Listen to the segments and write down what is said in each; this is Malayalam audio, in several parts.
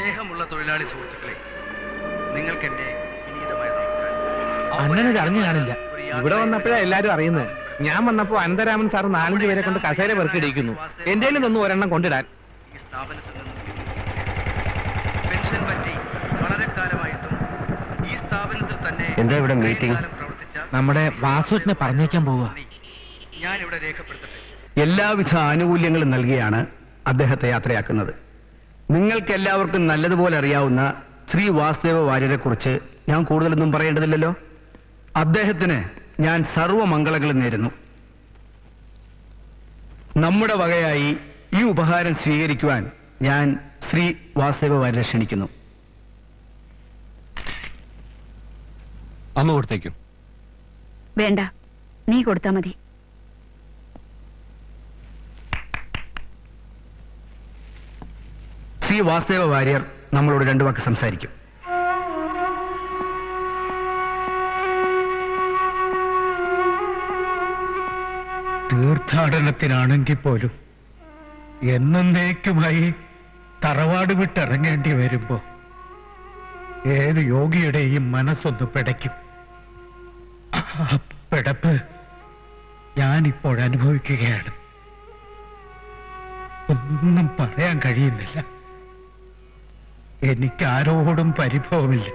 സ്നേഹമുള്ള തൊഴിലാളി സുഹൃത്തുക്കളെ നിങ്ങൾക്ക് എന്റെ വിനീതമായ നമസ്കാരം അണ്ണനത് അറിഞ്ഞു കാണില്ല ഇവിടെ വന്നപ്പോഴാ എല്ലാരും അറിയുന്നത് ഞാൻ വന്നപ്പോ അനന്തരാമൻ സാർ നാലഞ്ച് പേരെ കൊണ്ട് കസേര പെറുക്കിടിക്കുന്നു എന്റെ നിന്നും ഒരെണ്ണം കൊണ്ടിടാൻ ഈ സ്ഥാപനത്തിൽ നിന്നും പെൻഷൻ പറ്റി വളരെ കാലമായിട്ടും ഈ സ്ഥാപനത്തിൽ തന്നെ എന്താ ഇവിടെ ഇത്രയും meeting? കാലം പ്രവർത്തിച്ച നമ്മുടെ വാസുവിനെ പറഞ്ഞേക്കാൻ പോവുക ഞാൻ ഇവിടെ രേഖപ്പെടുത്തട്ടെ എല്ലാവിധ ആനുകൂല്യങ്ങളും നൽകിയാണ് അദ്ദേഹത്തെ യാത്രയാക്കുന്നത് നിങ്ങൾക്ക് എല്ലാവർക്കും നല്ലതുപോലെ അറിയാവുന്ന ശ്രീ വാസുദേവ വാര്യരെ കുറിച്ച് ഞാൻ കൂടുതലൊന്നും പറയേണ്ടതില്ലല്ലോ അദ്ദേഹത്തിന് ഞാൻ സർവമംഗളങ്ങളും നേരുന്നു നമ്മുടെ വകയായി ഈ ഉപഹാരം സ്വീകരിക്കുവാൻ ഞാൻ ശ്രീ വാസുദേവ വാര്യരെ ക്ഷണിക്കുന്നു അമ്മ കൊടുത്തേക്കും വേണ്ട നീ കൊടുത്താ മതി ശ്രീ വാസുദേവ വാര്യർ നമ്മളോട് രണ്ടു വാക്ക് സംസാരിക്കും തീർത്ഥാടനത്തിനാണെങ്കിൽ പോലും എന്നേക്കുമായി തറവാട് വിട്ടിറങ്ങേണ്ടി വരുമ്പോ ഏത് യോഗിയുടെയും മനസ്സൊന്ന് പിടയ്ക്കും ആ പിടപ്പ് ഞാനിപ്പോൾ അനുഭവിക്കുകയാണ് ഒന്നും പറയാൻ കഴിയുന്നില്ല എനിക്ക് ആരോടും പരിഭവമില്ല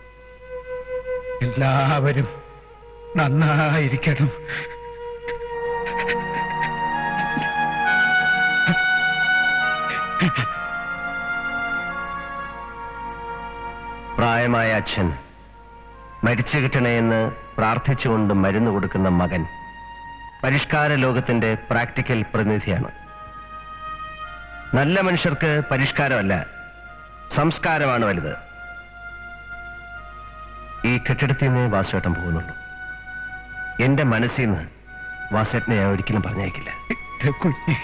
എല്ലാവരും നന്നായിരിക്കണം പ്രായമായ അച്ഛൻ മരിച്ചു കിട്ടണേയെന്ന് പ്രാർത്ഥിച്ചുകൊണ്ട് മരുന്ന് കൊടുക്കുന്ന മകൻ പരിഷ്കാര ലോകത്തിന്റെ പ്രാക്ടിക്കൽ പ്രതിനിധിയാണ് നല്ല മനുഷ്യർക്ക് പരിഷ്കാരമല്ല സംസ്കാരമാണ് വലുത് ഈ കെട്ടിടത്തിൽ നിന്ന് വാസുവേട്ടൻ പോകുന്നുള്ളൂ എന്റെ മനസ്സിൽ നിന്ന് വാസുവേട്ടനെ ഞാൻ ഒരിക്കലും പറഞ്ഞേക്കില്ല എന്റെ കുഞ്ഞെ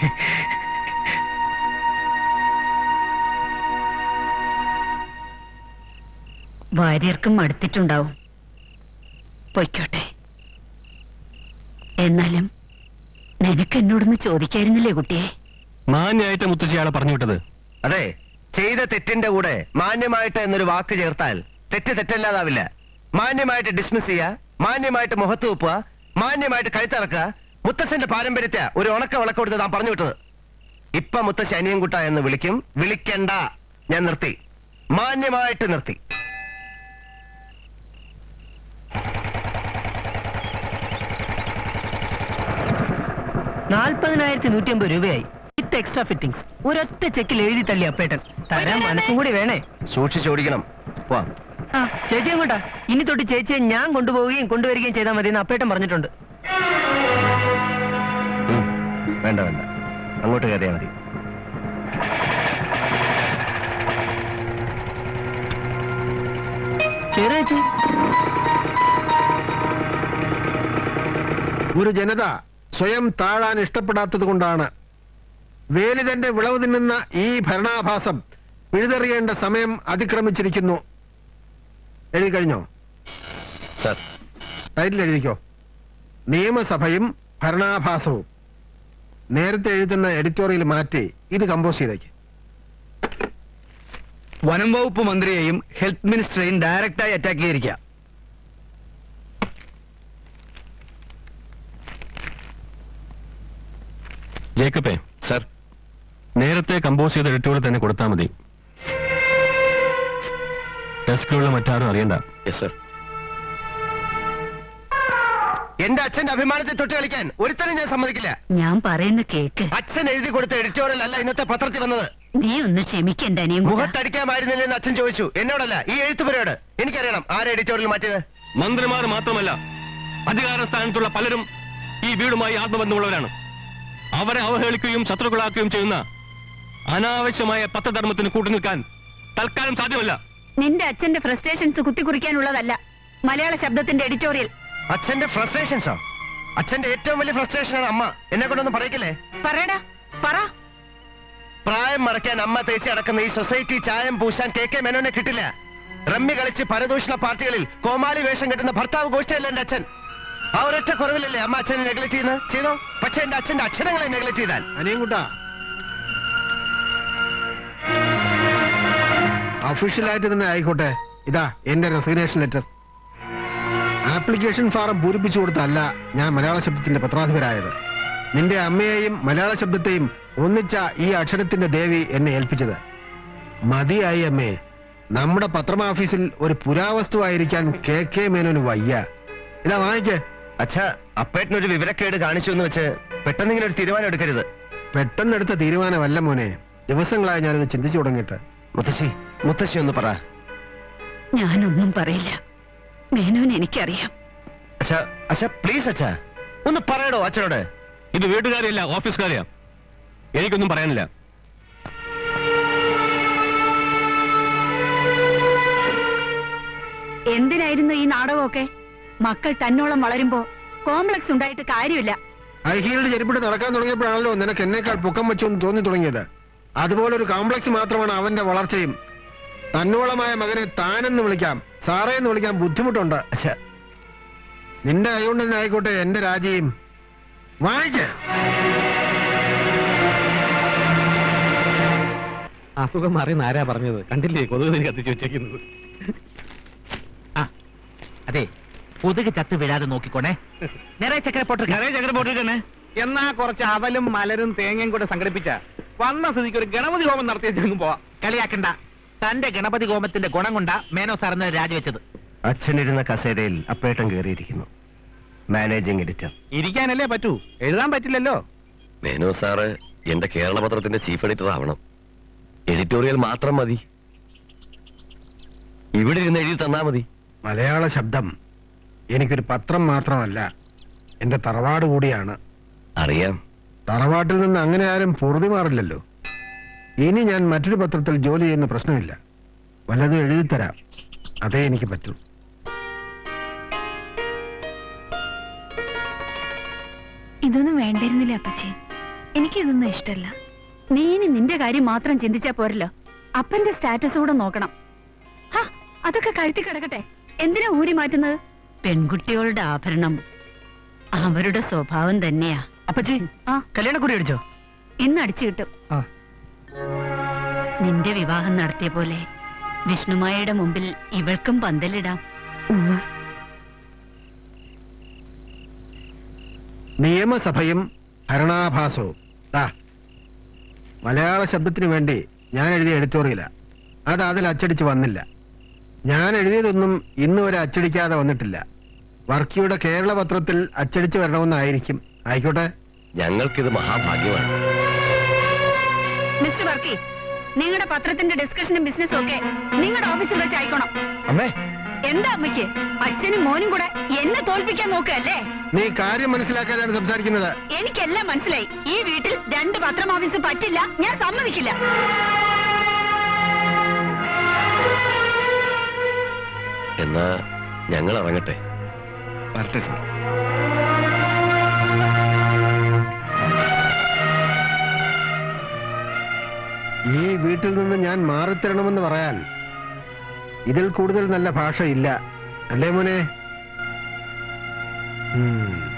ഭാര്യർക്കും മടുത്തിട്ടുണ്ടാവും പൊയ്ക്കോട്ടെ എന്നാലും നിനക്ക് എന്നോടൊന്ന് ചോദിക്കായിരുന്നില്ലേ കുട്ടിയെ മാന്യായിട്ട് മുത്തശ്ശിയാളെ പറഞ്ഞു വിട്ടത് അതെ ചെയ്ത തെറ്റിന്റെ കൂടെ മാന്യമായിട്ട് എന്നൊരു വാക്ക് ചേർത്താൽ തെറ്റ് തെറ്റല്ലാതാവില്ല മാന്യമായിട്ട് ഡിസ്മിസ് ചെയ്യുക മാന്യമായിട്ട് മുഖത്ത് വെപ്പുക മാന്യമായിട്ട് കഴുത്തിറക്കുക മുത്തശ്ശന്റെ പാരമ്പര്യത്തെ ഒരു ഉണക്ക വിളക്ക് കൊടുത്ത് താൻ പറഞ്ഞു വിട്ടത് ഇപ്പൊ മുത്തശ്ശി അനിയൻകുട്ട എന്ന് വിളിക്കും വിളിക്കണ്ട ഞാൻ നിർത്തി മാന്യമായിട്ട് നിർത്തി നാൽപ്പതിനായിരത്തി നൂറ്റി അമ്പത് രൂപയായി വിത്ത് എക്സ്ട്രാ ഫിറ്റിംഗ്സ് ഒരൊറ്റ ചെക്കിൽ എഴുതി തള്ളി അപ്പേട്ടൻ തരാൻ മനസ്സും കൂടി വേണേ സൂക്ഷിച്ചോടിക്കണം പോവാം ആ ചേച്ചി എങ്ങോട്ടാ ഇനി തൊട്ട് ചേച്ചിയെ ഞാൻ കൊണ്ടുപോവുകയും കൊണ്ടുവരികയും ചെയ്താൽ മതി എന്ന് അപ്പേട്ടൻ പറഞ്ഞിട്ടുണ്ട് ഉം. വേണ്ട വേണ്ട അങ്ങോട്ട് കയറിയാൽ മതി ശരി ചേച്ചി ഒരു ജനത സ്വയം താഴാൻ ഇഷ്ടപ്പെടാത്തത് കൊണ്ടാണ് വേലിതന്റെ വിളവ് തിന്നുന്ന ഈ ഭരണാഭാസം പിഴുതെറിയേണ്ട സമയം അതിക്രമിച്ചിരിക്കുന്നു എഴുതി കഴിഞ്ഞോ സർ ടൈറ്റിൽ എഴുതിക്കോ നിയമസഭയും ഭരണാഭാസവും നേരത്തെ എഴുതുന്ന എഡിറ്റോറിയൽ മാറ്റി ഇത് കമ്പോസ് ചെയ്തേക്ക് വനം വകുപ്പ് മന്ത്രിയെയും ഹെൽത്ത് മിനിസ്റ്ററെയും ഡയറക്റ്റായി അറ്റാക്ക് ചെയ്തിരിക്കുക ജേക്കബേ സർ നേരത്തെ കമ്പോസ് ചെയ്ത എഡിറ്റുകൾ തന്നെ കൊടുത്താൽ മതി ഡെസ്കിലുള്ള മറ്റാരും അറിയണ്ട സർ എന്റെ അച്ഛന്റെ അഭിമാനത്തെ തൊട്ട് കളിക്കാൻ ഒരുത്തരും ഞാൻ സമ്മതിക്കില്ല ഞാൻ പറയുന്ന കേക്ക് അച്ഛൻ എഴുതി കൊടുത്ത എഡിറ്റോറിയൽ അല്ല ഇന്നത്തെ പത്രത്തിൽ വന്നത് നീ ഒന്ന് ക്ഷമിക്കണ്ട അനിയും മുഖത്തടിക്കാമായിരുന്നില്ലെന്ന് അച്ഛൻ ചോദിച്ചു എന്നോടല്ല ഈ എഴുത്തുപുരയോട് എനിക്കറിയണം ആരെ എഡിറ്റോറിയൽ മാറ്റിയത് മന്ത്രിമാർ മാത്രമല്ല അധികാര സ്ഥാനത്തുള്ള പലരും ഈ വീടുമായി ആത്മബന്ധമുള്ളവരാണ് അവരെ അവഹേളിക്കുകയും ശത്രുക്കളാക്കുകയും ചെയ്യുന്ന അനാവശ്യമായ പത്രധർമ്മത്തിന് കൂട്ടുനിൽക്കാൻ തൽക്കാലം സാധ്യമല്ല നിന്റെ അച്ഛന്റെ ഫ്രസ്ട്രേഷൻസ് കുത്തിക്കുറിക്കാനുള്ളതല്ല മലയാള ശബ്ദത്തിന്റെ എഡിറ്റോറിയൽ അച്ഛന്റെ ഫ്രസ്ട്രേഷൻസോ അച്ഛന്റെ ഏറ്റവും വലിയ ഫ്രസ്ട്രേഷനാണ് അമ്മ എന്നെ കൊണ്ടൊന്നും പറയിക്കില്ലേ പറയടാ പറ പ്രായം മറയ്ക്കാൻ അമ്മ തേച്ച് അടക്കുന്ന ഈ സൊസൈറ്റി ചായം പൂശാൻ കെ കെ മേനോനെ കിട്ടില്ല റമ്മി കളിച്ച് പരദൂഷണ പാർട്ടികളിൽ കോമാളി വേഷം കെട്ടുന്ന ഭർത്താവ് ഗോഷ്ഠയല്ല എന്റെ അച്ഛൻ ആ ഒരൊറ്റ കുറവിലല്ലേ അമ്മ അച്ഛനെ നെഗ്ലക്ട് ചെയ്യുന്നത് ചെയ്തോ പക്ഷെ എന്റെ അച്ഛന്റെ അക്ഷരങ്ങളെ നെഗ്ലക്ട് ചെയ്താൽ അനിയൻകുട്ട ഒഫീഷ്യലായിട്ട് തന്നെ ആയിക്കോട്ടെ ഇതാ എന്റെ റെസിഗ്നേഷൻ ലെറ്റർ ആപ്ലിക്കേഷൻ ഫാറം പൂരിപ്പിച്ചു കൊടുത്തല്ല ഞാൻ മലയാള ശബ്ദത്തിന്റെ പത്രാധിപരായത് നിന്റെ അമ്മയെയും മലയാള ശബ്ദത്തെയും ഒന്നിച്ച ഈ അക്ഷരത്തിന്റെ ദേവി എന്നെ ഏൽപ്പിച്ചത് മതിയായി അമ്മേ നമ്മുടെ പത്രമാഫീസിൽ ഒരു പുരാവസ്തുവായിരിക്കാൻ കെ കെ മേനോന് വയ്യ ഇതാ വാങ്ങിക്കേ അച്ഛാ അപ്പേട്ടനൊരു വിവരക്കേട് കാണിച്ചു എന്ന് വെച്ച് പെട്ടെന്ന് ഇങ്ങനെ ഒരു തീരുമാനം എടുക്കരുത് പെട്ടെന്നെടുത്ത തീരുമാനമല്ല മോനെ ദിവസങ്ങളായി ഞാനിത് ചിന്തിച്ചു തുടങ്ങിയിട്ട് മുത്തശ്ശി മുത്തശ്ശി ഒന്ന് പറ ഞാനൊന്നും പറയില്ല മേനോൻ എനിക്കറിയാം അച്ഛാ അച്ഛാ പ്ലീസ് അച്ഛാ ഒന്ന് പറയടോ അച്ഛനോട് ഇത് വീട്ടുകാരെയല്ല ഓഫീസുകാരെയാ എനിക്കൊന്നും പറയാനില്ല എന്തിനായിരുന്നു ഈ നാടകമൊക്കെ മക്കൾ തന്നോളം വളരുമ്പോ കോംപ്ലക്സ് ഉണ്ടായിട്ട് കാര്യമില്ല ഹൈഹീൽഡ് ചെരുപ്പിട്ട് നടക്കാൻ തുടങ്ങിയപ്പോഴാണല്ലോ നിനക്ക് എന്നേക്കാൾ പൊക്കം വെച്ചു എന്ന് തോന്നി തുടങ്ങിയത് അതുപോലെ ഒരു കോംപ്ലക്സ് മാത്രമാണ് അവന്റെ വളർച്ചയും തന്നോളമായ മകനെ താനെന്ന് വിളിക്കാം സാറേ എന്ന് വിളിക്കാൻ ബുദ്ധിമുട്ടുണ്ട് അച്ഛാ നിന്റെ കൈകൊണ്ട് തന്നെ ആയിക്കോട്ടെ എന്റെ രാജിയും വാങ്ങിക്ക അസുഖം മാറിയെന്ന് ആരാ പറഞ്ഞത് കണ്ടില്ലേ കൊതുക് തിരി കത്തിച്ചു വെച്ചേക്കുന്നത് അതെ കൊതുക് ചത്ത് വീഴാതെ നോക്കിക്കോണേ നിറയെ ചക്കര പോട്ട് ചക്കര പോട്ടിട്ട് എന്നാ കുറച്ച് അവലും മലരും തേങ്ങയും കൂടെ സംഘടിപ്പിച്ച വന്ന സ്ഥിതിക്ക് ഒരു ഗണപതി ഹോമം നടത്തിയെങ്കിലും പോവാം കളിയാക്കണ്ട തന്റെ ഗണപതി ഹോമത്തിന്റെ ഗുണം കൊണ്ടാ മേനോ സാറിന് രാജിവെച്ചത് അച്ഛനിരുന്ന കസേരയിൽ അപ്പേട്ടൻ കയറിയിരിക്കുന്നു മാനേജിംഗ് എഡിറ്റർ ഇരിക്കാനല്ലേ പറ്റൂ എഴുതാൻ പറ്റില്ലല്ലോ മേനോ സാറ് എന്റെ കേരള പത്രത്തിന്റെ ചീഫ് എഡിറ്റർ ആവണം എഡിറ്റോറിയൽ മാത്രം മതി ഇവിടെ ഇരുന്ന് എഴുതി തന്നാ മതി മലയാള ശബ്ദം എനിക്കൊരു പത്രം മാത്രമല്ല എന്റെ തറവാട് കൂടിയാണ് അറിയാം തറവാട്ടിൽ നിന്ന് അങ്ങനെ ആരും പൊറുതി മാറില്ലല്ലോ ഇനി ഞാൻ മറ്റൊരു പത്രത്തിൽ ജോലി ചെയ്യുന്ന പ്രശ്നമില്ല വല്ലതും എഴുതിത്തരാം അതേ എനിക്ക് പറ്റൂ ഇതൊന്നും വേണ്ടിയിരുന്നില്ല അപ്പച്ചി എനിക്കിതൊന്നും ഇഷ്ടല്ല നീ ഇനി നിന്റെ കാര്യം മാത്രം ചിന്തിച്ചാ പോരല്ലോ അപ്പന്റെ സ്റ്റാറ്റസ് കൂടെ നോക്കണം ഹാ, അതൊക്കെ കഴുത്തി കിടക്കട്ടെ എന്തിനാ ഊരി മാറ്റുന്നത് പെൺകുട്ടികളുടെ ആഭരണം അവരുടെ സ്വഭാവം തന്നെയാ അപ്പച്ചി ആ കല്യാണക്കുറി അടിച്ചോ ഇന്ന് അടിച്ചു കിട്ടും ആ. നിന്റെ വിവാഹം നടത്തിയ പോലെ വിഷ്ണുമായയുടെ മുമ്പിൽ ഇവൾക്കും പന്തലിടാം നിയമസഭയും ഭരണാഭാസവും ദാ മലയാള ശബ്ദത്തിന് വേണ്ടി ഞാൻ എഴുതിയ എഡിറ്റോറിയല അത് അതിൽ അച്ചടിച്ച് വന്നില്ല ഞാൻ എഴുതിയതൊന്നും ഇന്ന് വരെ അച്ചടിക്കാതെ വന്നിട്ടില്ല വർക്കിയുടെ കേരള പത്രത്തിൽ അച്ചടിച്ച് വരണമെന്നായിരിക്കും ആയിക്കോട്ടെ ഞങ്ങൾക്കിത് മഹാഭാഗ്യമാണ് മിസ്റ്റർ വർക്കി നിങ്ങളുടെ പത്രത്തിന്റെ ഡിസ്കഷനും ബിസിനസ്സും ഒക്കെ നിങ്ങളുടെ ഓഫീസിൽ വെച്ച് ആയിക്കോണം അമ്മേ എന്താ അമ്മയ്ക്ക് അച്ഛനും മോനും കൂടെ എന്നെ തോൽപ്പിക്കാൻ നോക്കല്ലേ നീ കാര്യം മനസ്സിലാക്കാനാണ് സംസാരിക്കുന്നത് എനിക്കെല്ലാം മനസ്സിലായി ഈ വീട്ടിൽ രണ്ട് പത്രം ഓഫീസ് പറ്റില്ല ഞാൻ സമ്മതിക്കില്ല എന്നാ ഞങ്ങൾ ഇറങ്ങട്ടെ വരട്ടെ സാർ ഈ വീട്ടിൽ നിന്ന് ഞാൻ മാറിത്തരണമെന്ന് പറയാൻ ഇതിൽ കൂടുതൽ നല്ല ഭാഷ ഇല്ല അല്ലേ മോനെ ഉം.